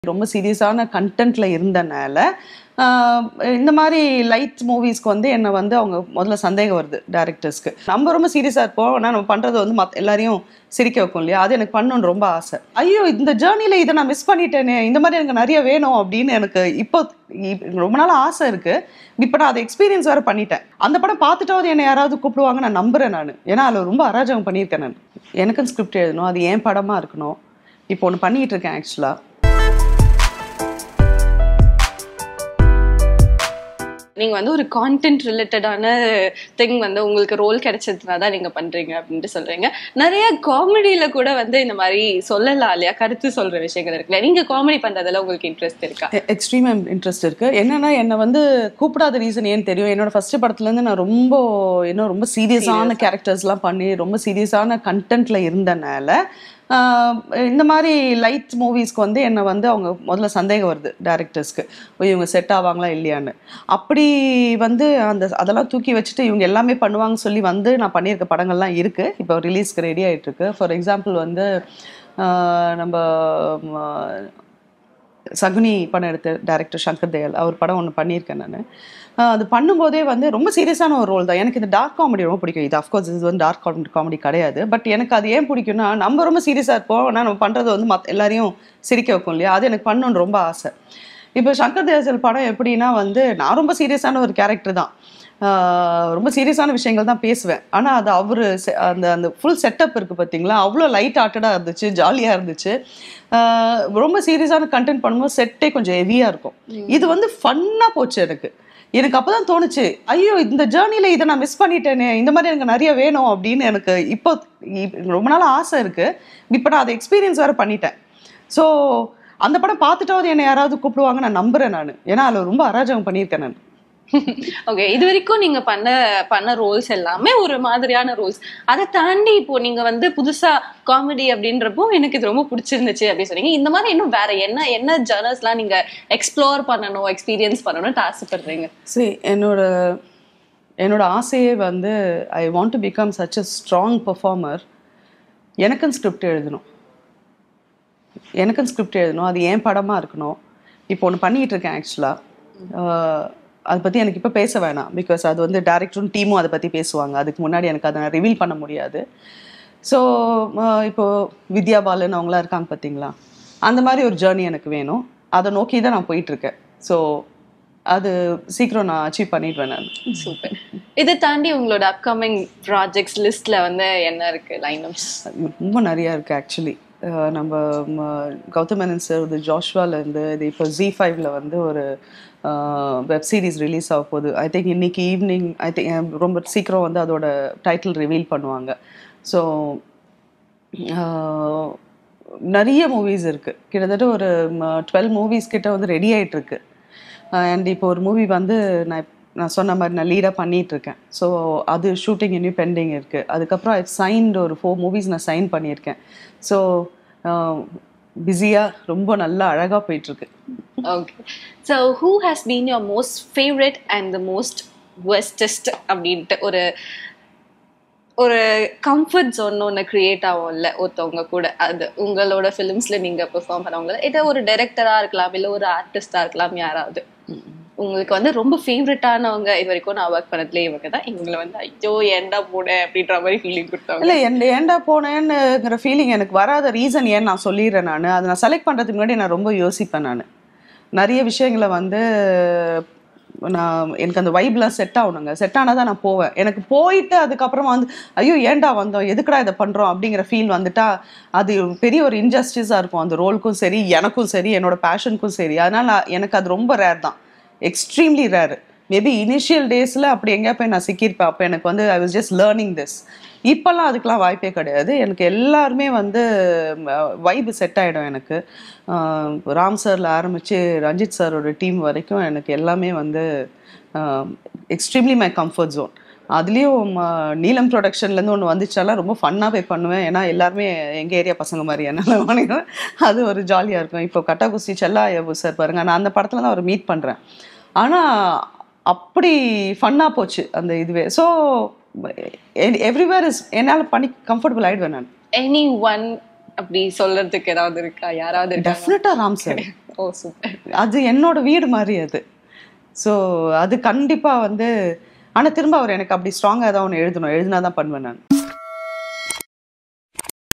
ரொம்ப சீரியஸான கண்டென்ட்ல இருந்தனால ஆஹ் இந்த மாதிரி லைட் மூவிஸ்க்கு வந்து என்னை வந்து அவங்க முதல்ல சந்தேகம் வருது டேரக்டர்ஸ்க்கு நம்ம ரொம்ப சீரியஸாக இருப்போம் ஆனால் நம்ம பண்ணுறது வந்து மத் எல்லாரையும் சிரிக்க வைக்கும் இல்லையா அது எனக்கு பண்ணணும்னு ரொம்ப ஆசை ஐயோ இந்த ஜேர்னியில் இதை நான் மிஸ் பண்ணிட்டேனே இந்த மாதிரி எனக்கு நிறைய வேணும் அப்படின்னு எனக்கு இப்போ இப்- ரொம்ப நாள் ஆசை இருக்கு இப்போ நான் அதை எக்ஸ்பீரியன்ஸ் வேறு பண்ணிட்டேன் அந்த படம் பார்த்துட்டாவது என்னை யாராவது கூப்பிடுவாங்க நான் நம்புறேன் நான் ஏன்னா அதில் ரொம்ப அராஜகம் பண்ணியிருக்கேன் நான் எனக்கும் ஸ்கிரிப்ட் எழுதணும் அது ஏன் படமாக இருக்கணும் இப்போ ஒன்று பண்ணிட்டு இருக்கேன் ஆக்சுவலாக நீங்க வந்து ஒரு கான்டென்ட் ரிலேட்டடான திங் வந்து உங்களுக்கு ரோல் கிடைச்சதுனால தான் நீங்க பண்றீங்க அப்படின்ட்டு சொல்றீங்க நிறைய காமெடியில கூட வந்து இந்த மாதிரி சொல்லலாம் இல்லையா கருத்து சொல்ற விஷயங்கள் இருக்குல்ல நீங்க காமெடி பண்றதுல உங்களுக்கு இன்ட்ரெஸ்ட் இருக்கா எக்ஸ்ட்ரீம் இன்ட்ரெஸ்ட் இருக்கு என்னன்னா என்னை வந்து கூப்பிடாத ரீசன் ஏன்னு தெரியும் என்னோட ஃபர்ஸ்ட் படத்துல இருந்து நான் ரொம்ப இன்னும் ரொம்ப சீரியஸான கேரக்டர்ஸ்லாம் பண்ணி ரொம்ப சீரியஸான கண்டென்ட்ல இருந்தனால ஆஹ் இந்த மாதிரி லைட் மூவிஸ்க்கு வந்து என்னை வந்து அவங்க முதல்ல சந்தேகம் வருது டேரக்டர்ஸ்க்கு இவங்க செட் ஆவாங்களா இல்லையான்னு அப்படி வந்து அந்த அதெல்லாம் தூக்கி வச்சுட்டு இவங்க எல்லாமே பண்ணுவாங்கன்னு சொல்லி வந்து நான் பண்ணியிருக்க படங்கள்லாம் இருக்கு இப்போ ரிலீஸ்க்கு ரெடி ஆயிட்டு இருக்கு ஃபார் எக்ஸாம்பிள் வந்து ஆஹ் நம்ம ம, சகுனி படம் எடுத்த டைரக்டர் சங்கர் தயாள் அவர் படம் ஒன்று பண்ணியிருக்கேன் நான் அது பண்ணும்போதே வந்து ரொம்ப சீரியஸான ஒரு ரோல் தான் எனக்கு இந்த டார்க் காமெடி ரொம்ப பிடிக்கும் இது அஃப்கோர்ஸ் இது வந்து டார்க் காமெடி காமெடி கிடையாது பட் எனக்கு அது ஏன் பிடிக்கும்னா நம்ம ரொம்ப சீரியஸாக இருப்போம் ஆனால் நம்ம பண்ணுறது வந்து மத் எல்லாரையும் சிரிக்க வைக்கும் இல்லையா அது எனக்கு பண்ணணும்னு ரொம்ப ஆசை இப்போ சங்கர் தயாள் படம் எப்படின்னா வந்து நான் ரொம்ப சீரியஸான ஒரு கேரக்டர் தான் ஆஹ் ரொம்ப சீரியஸான விஷயங்கள் தான் பேசுவேன் ஆனால் அது அவர் அந்த அந்த ஃபுல் செட்டப் இருக்குது பார்த்தீங்களா அவ்வளோ லைட் ஹார்ட்டடாக இருந்துச்சு ஜாலியாக இருந்துச்சு ஆஹ் ரொம்ப சீரியஸான கண்டென்ட் பண்ணும்போது செட்டே கொஞ்சம் ஹெவியாக இருக்கும் இது வந்து ஃபன்னாக போச்சு எனக்கு எனக்கு அப்பதான் தோணுச்சு ஐயோ இந்த ஜேர்னியில் இதை நான் மிஸ் பண்ணிட்டேனே இந்த மாதிரி எனக்கு நிறைய வேணும் அப்படின்னு எனக்கு இப்போ இப்- ரொம்ப நாள் ஆசை இருக்கு இப்போ நான் அதை எக்ஸ்பீரியன்ஸ் வேறு பண்ணிட்டேன் ஸோ அந்த படம் பார்த்துட்டாவது என்னை யாராவது கூப்பிடுவாங்க நான் நம்புறேன் நான் ஏன்னா அதில் ரொம்ப அராஜகம் பண்ணியிருக்கேன் நான் ஓகே இது வரைக்கும் நீங்க பண்ண பண்ண ரோல்ஸ் எல்லாமே ஒரு மாதிரியான ரோல்ஸ் அதை தாண்டி இப்போ நீங்க வந்து புதுசா காமெடி அப்படின்றப்போ எனக்கு இது ரொம்ப பிடிச்சிருந்துச்சு அப்படின்னு சொன்னீங்க இந்த மாதிரி இன்னும் வேற என்ன என்ன ஜர்னல்ஸ்லாம் நீங்க எக்ஸ்ப்ளோர் பண்ணணும் எக்ஸ்பீரியன்ஸ் பண்ணணும்னு ஆசைப்படுறீங்க சரி என்னோட என்னோட ஆசையே வந்து I want to become such a strong performer எனக்கும் ஸ்கிரிப்ட் எழுதணும் எனக்கும் ஸ்கிரிப்ட் எழுதணும் அது ஏன் படமாக இருக்கணும் இப்போ ஒன்று பண்ணிகிட்டு இருக்கேன் ஆக்சுவலாக அதை பற்றி எனக்கு இப்போ பேச வேணாம் பிகாஸ் அது வந்து டேரக்டரும் டீமும் அதை பற்றி பேசுவாங்க அதுக்கு முன்னாடி எனக்கு அதை நான் ரிவீல் பண்ண முடியாது ஸோ இப்போ வித்யா பாலன் அவங்களாம் இருக்காங்க பார்த்தீங்களா அந்த மாதிரி ஒரு ஜேர்னி எனக்கு வேணும் அதை நோக்கி தான் நான் போயிட்டுருக்கேன் ஸோ அது சீக்கிரம் நான் அச்சீவ் பண்ணிடுவேன் நான் சூப்பர் இதை தாண்டி உங்களோட அப்கமிங் ப்ராஜெக்ட்ஸ் லிஸ்ட்ல வந்து என்ன இருக்கு லைனப்ஸ் ரொம்ப நிறையா இருக்குது ஆக்சுவலி நம்ம ம, கௌதம் மேனன் சார் இது ஜாஷ்வாலேருந்து இது இப்போ ஜி ஃபைவ்ல வந்து ஒரு வெப் சீரிஸ் ரிலீஸ் ஆக போகுது ஐ திங்க் இன்னைக்கு ஈவினிங் ஐ திங்க் ரொம்ப சீக்கிரம் வந்து அதோட டைட்டில் ரிவீல் பண்ணுவாங்க ஸோ நிறைய மூவிஸ் இருக்குது கிட்டத்தட்ட ஒரு டுவெல் மூவிஸ் கிட்ட வந்து ரெடி ஆயிட்டு இருக்கு அண்ட் இப்போ ஒரு மூவி வந்து நான் இப்- நான் சொன்ன மாதிரி நான் லீடாக பண்ணிட்டு இருக்கேன் ஸோ அது ஷூட்டிங் இன்னும் பெண்டிங் இருக்குது அதுக்கப்புறம் ஐ சைன்டு ஒரு ஃபோர் மூவிஸ் நான் சைன் பண்ணியிருக்கேன் ஸோ பிஸியாக ரொம்ப நல்லா அழகாக போயிட்டுருக்கு okay so who has been your most favourite and the most wastest அப்படின்ட்டு ஒரு ஒரு கம்ஃபர்ட் ஜோன் ஒன்று கிரியேட் ஆகும்ல ஒருத்தவங்க கூட அது உங்களோட ஃபிலிம்ஸ்ல நீங்க பெர்ஃபார்ம் பண்ணவங்கள இதை ஒரு டைரக்டரா இருக்கலாம் இல்லை ஒரு ஆர்டிஸ்டா இருக்கலாம் யாராவது உங்களுக்கு வந்து ரொம்ப ஃபேவரட்டானவங்க இது வரைக்கும் நான் ஒர்க் பண்ணதுல இவங்க தான் இவங்களை வந்து ஐயோ ஏன்டா போனேன் அப்படின்ற மாதிரி ஃபீலிங் கொடுத்தாங்க இல்லை என் ஏன்டா போனேன்னுங்கிற ஃபீலிங் எனக்கு வராத ரீசன் ஏன் நான் சொல்லிடுறேன் நான் அதை நான் செலக்ட் பண்ணுறதுக்கு முன்னாடி நான் ரொம்ப யோசிப்பேன் நான் நிறைய விஷயங்களை வந்து நான் எனக்கு அந்த வைப்லாம் செட் ஆகணுங்க செட் ஆனால் தான் நான் போவேன் எனக்கு போயிட்டு அதுக்கப்புறமா வந்து ஐயோ ஏன்டா வந்தோம் எதுக்குடா இதை பண்ணுறோம் அப்படிங்கிற ஃபீல் வந்துட்டா அது பெரிய ஒரு இன்ஜஸ்டிஸாக இருக்கும் அந்த ரோலுக்கும் சரி எனக்கும் சரி என்னோட பேஷனுக்கும் சரி அதனால் நான் எனக்கு அது ரொம்ப ரேர் தான் எக்ஸ்ட்ரீம்லி ரேர் மேபி இனிஷியல் டேஸில் அப்படி எங்கேயா போய் நான் சிக்கியிருப்பேன் அப்போ எனக்கு வந்து I was just learning this இப்போல்லாம் அதுக்கெலாம் வாய்ப்பே கிடையாது எனக்கு எல்லாருமே வந்து வைபு செட் ஆகிடும் எனக்கு அஹ் ராம் சாரில் ஆரம்பித்து ரஞ்சித் சாரோட டீம் வரைக்கும் எனக்கு எல்லாமே வந்து எக்ஸ்ட்ரீம்லி மை கம்ஃபர்ட் ஜோன் அதுலேயும் நீலம் ப்ரொடக்ஷன்லேருந்து ஒன்று வந்துச்சாலாம் ரொம்ப ஃபன்னாக போய் பண்ணுவேன் ஏன்னா எல்லாருமே எங்கள் ஏரியா பசங்க மாதிரி என்னால் பண்ணிடுவேன் அது ஒரு ஜாலியாக இருக்கும் இப்போ கட்டாகுஸ்தி செல்லா ஐயபு சார் பாருங்கள் நான் அந்த படத்தில் தான் அவர் மீட் பண்ணுறேன் ஆனால் அப்படி ஃபன்னாக போச்சு அந்த இதுவே ஸோ எவ்ரிவேர் இஸ் என்னால் பண்ணி கம்ஃபர்டபுள் ஆகிடுவேன் நான் எனி ஒன் அப்படி சொல்றதுக்கு ஏதாவது இருக்கா யாராவது இருக்கா டெஃபினட்டாக ராம் சார் ஓ சூப்பர் அது என்னோட வீடு மாதிரி அது ஸோ அது கண்டிப்பாக வந்து ஆனால் திரும்ப அவர் எனக்கு அப்படி ஸ்ட்ராங்காக தான் ஒன்று எழுதணும் எழுதினா தான் பண்ணுவேன் நான்